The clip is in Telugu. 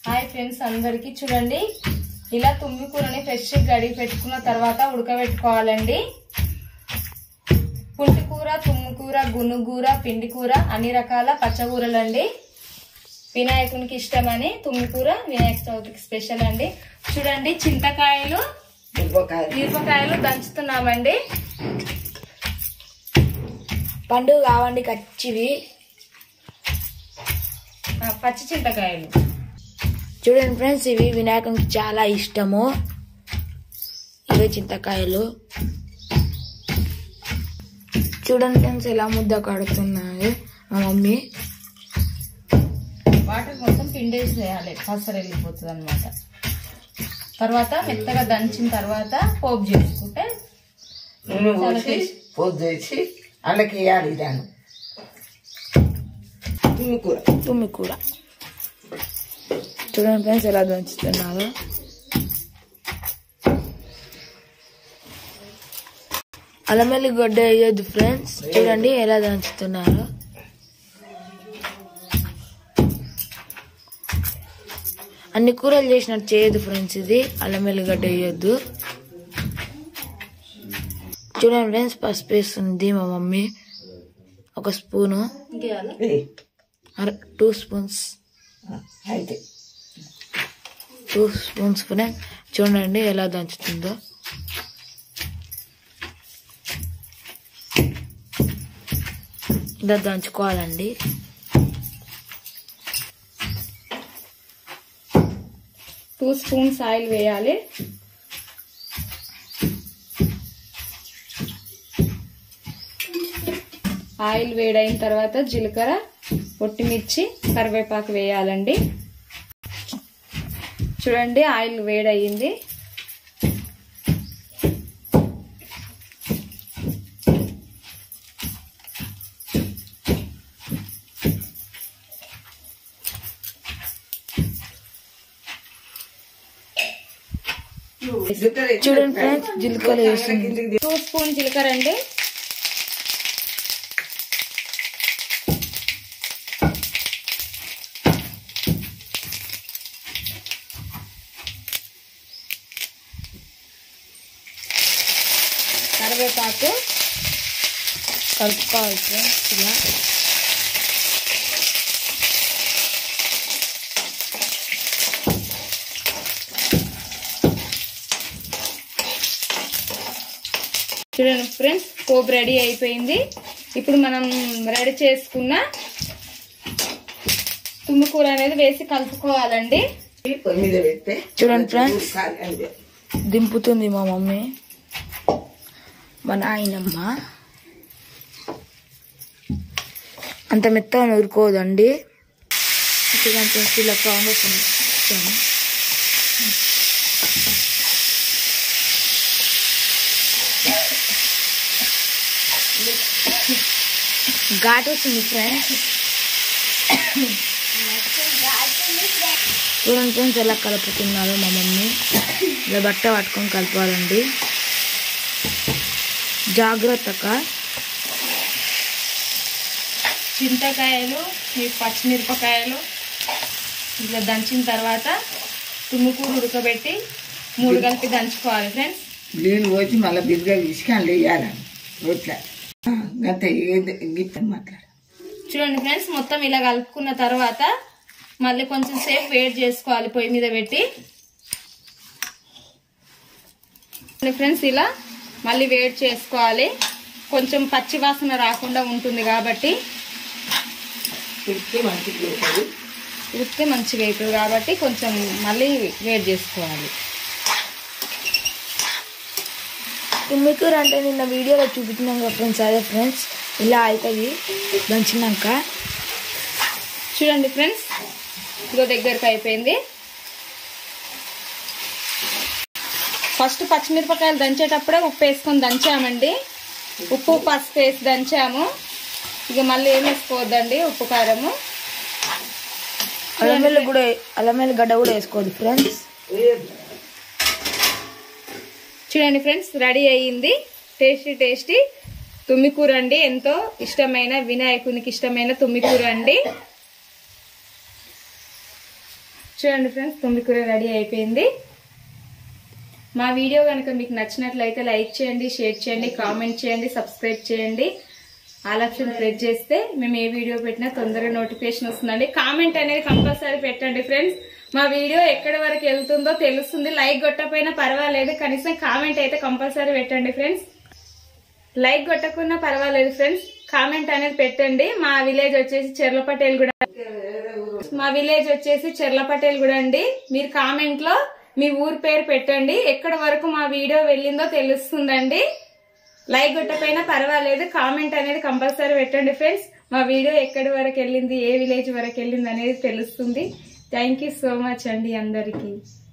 హాయ్ ఫ్రెండ్స్ అందరికి చూడండి ఇలా తుమ్మి కూరని ఫ్రెష్ గడిగి పెట్టుకున్న తర్వాత ఉడకబెట్టుకోవాలండి పుంటి కూర తుమ్మి కూర గునుగూర పిండి కూర అన్ని రకాల పచ్చకూరలు అండి వినాయకునికి ఇష్టమని తుమ్మి కూర వినాయక చవితికి స్పెషల్ అండి చూడండి చింతకాయలు మిరపకాయలు మిరపకాయలు దంచుతున్నామండి పండుగ కావండి కచ్చివి ఆ, పచ్చి చింతకాయలు చూడండి ఫ్రెండ్స్ ఇవి వినాయకునికి చాలా ఇష్టము ఇవే చింతకాయలు చూడండి ఫ్రెండ్స్ ఎలా ముద్ద కడుతున్నాయి మా మమ్మీ వాటర్ మొత్తం పిండేసి వేయాలి పసరు వెళ్ళిపోతుంది అనమాట తర్వాత మెత్తగా దంచిన తర్వాత పోపు చేసుకుంటే నూనె చాలా పోసి టేస్ట్. పోపు చేసి అందులోకి వేయాలి దాన్ని తుమ్మి కూర తుమ్మి కూర చూడండి ఫ్రెండ్స్ ఎలా దంచుతున్నారు అల్లమెల్లి గడ్డ వేయద్దు ఫ్రెండ్స్ చూడండి ఎలా దంచుతున్నారు అన్ని కూరలు చేసినట్టు చేయొద్దు ఫ్రెండ్స్ ఇది అల్లమెల్లి గడ్డ వేయొద్దు చూడండి ఫ్రెండ్స్ పసుపు వేస్తుంది మా మమ్మీ ఒక స్పూను ఇంకేయాలి ఏయ్, అర టూ స్పూన్స్ ఆ, అయితే టూ స్పూన్స్ ఫ్రెండ్ చూడండి ఎలా దంచుతుందో ఇలా దంచుకోవాలండి టూ స్పూన్స్ ఆయిల్ వేయాలి ఆయిల్ వేడైన తర్వాత జీలకర్ర పొట్టిమిర్చి కరివేపాకు వేయాలండి చూడండి ఆయిల్ వేడయింది జీలకర్ర ఎక్కువ చూడండి ఫ్రెండ్స్ జీలకర్ర వేసింది కిందికి దిగు. టూ స్పూన్ జీలకర్ర అండి కరివేపాకు కలుపుకోవాలి ఫ్రెండ్స్ ఇలా చూడండి ఫ్రెండ్స్ పోపు రెడీ అయిపోయింది ఇప్పుడు మనం రెడీ చేసుకున్న తుమ్మికూర అనేది వేసి కలుపుకోవాలండి పొయ్యి మీద పెడితే చూడండి ఫ్రెండ్స్ కాలి అంతే. దింపుతుంది మా మమ్మీ మా నాయనమ్మ అంత మెత్తగా నూరుకోదండి చూడండి ఫ్రెండ్స్ ఇలా ఫౌండేషన్ ఇస్తాను ఘాట్ వచ్చింది ఫ్రెండ్స్ చూడండి ఫ్రెండ్స్ ఎలా కలుపుతున్నారు మా మమ్మీ ఇలా బట్ట పట్టుకొని కలపాలండి జాగ్రత్తగా చింతకాయలు ఈ పచ్చిమిరపకాయలు ఇట్లా దంచిన తర్వాత తుమ్ముకూర ఉడకబెట్టి మూడు కలిపి దంచుకోవాలి ఫ్రెండ్స్ నీళ్ళు పోసి మళ్ళీ బిరుగా తీసుకు అందులో వేయాలి రొట్ల గంత గిట్టని మాట్లాడు చూడండి ఫ్రెండ్స్ మొత్తం ఇలా కలుపుకున్న తర్వాత మళ్ళీ కొంచెం సేపు వేడి చేసుకోవాలి పొయ్యి మీద పెట్టి ఫ్రెండ్స్ ఇలా మళ్ళీ వేడి చేసుకోవాలి కొంచెం పచ్చి వాసన రాకుండా ఉంటుంది కాబట్టి పెడితే మంచిగా ఉంటుంది ఉడికితే మంచిగా అవుతుంది కాబట్టి కొంచెం మళ్ళీ వేడి చేసుకోవాలి తుమ్మికూర అంటే నిన్న వీడియోలో చూపించినాం కదా ఫ్రెండ్స్ అదే ఫ్రెండ్స్ ఇలా అవుతుంది దంచినాక చూడండి ఫ్రెండ్స్ ఇగో దగ్గరకు అయిపోయింది ఫస్ట్ పచ్చిమిరపకాయలు దంచేటప్పుడే ఉప్పు వేసుకొని దంచామండి ఉప్పు పసుపు వేసి దంచాము ఇక మళ్ళీ ఏం వేసుకోవద్దండి ఉప్పు కారము అల్లమెల్లి కూడా అల్లమెల్లి గడ్డ కూడా వేసుకోవద్దు ఫ్రెండ్స్ చూడండి ఫ్రెండ్స్ రెడీ అయ్యింది టేస్టీ టేస్టీ తుమ్మికూర అండి ఎంతో ఇష్టమైన వినాయకునికి ఇష్టమైన తుమ్మికూర అండి చూడండి ఫ్రెండ్స్ తుమ్మికూర రెడీ అయిపోయింది మా వీడియో కనుక మీకు నచ్చినట్లయితే లైక్ చేయండి షేర్ చేయండి కామెంట్ చేయండి సబ్స్క్రైబ్ చేయండి ఆల్ ఆప్షన్ ప్రెస్ చేస్తే మేము ఏ వీడియో పెట్టినా తొందరగా నోటిఫికేషన్ వస్తుందండి కామెంట్ అనేది కంపల్సరీ పెట్టండి ఫ్రెండ్స్ మా వీడియో ఎక్కడి వరకు వెళ్తుందో తెలుస్తుంది లైక్ కొట్టకపోయినా పర్వాలేదు కనీసం కామెంట్ అయితే కంపల్సరీ పెట్టండి ఫ్రెండ్స్ లైక్ కొట్టకున్నా పర్వాలేదు ఫ్రెండ్స్ కామెంట్ అనేది పెట్టండి మా విలేజ్ వచ్చేసి చెర్లపటేల్ కూడా మా విలేజ్ వచ్చేసి చెర్లపటేల్ కూడా అండి మీరు కామెంట్ లో మీ ఊరి పేరు పెట్టండి ఎక్కడి వరకు మా వీడియో వెళ్ళిందో తెలుస్తుందండి లైక్ కొట్టపోయినా పర్వాలేదు కామెంట్ అనేది కంపల్సరీ పెట్టండి ఫ్రెండ్స్ మా వీడియో ఎక్కడి వరకు వెళ్ళింది ఏ విలేజ్ వరకు వెళ్ళింది అనేది తెలుస్తుంది థ్యాంక్ యూ సో మచ్ అండి అందరికీ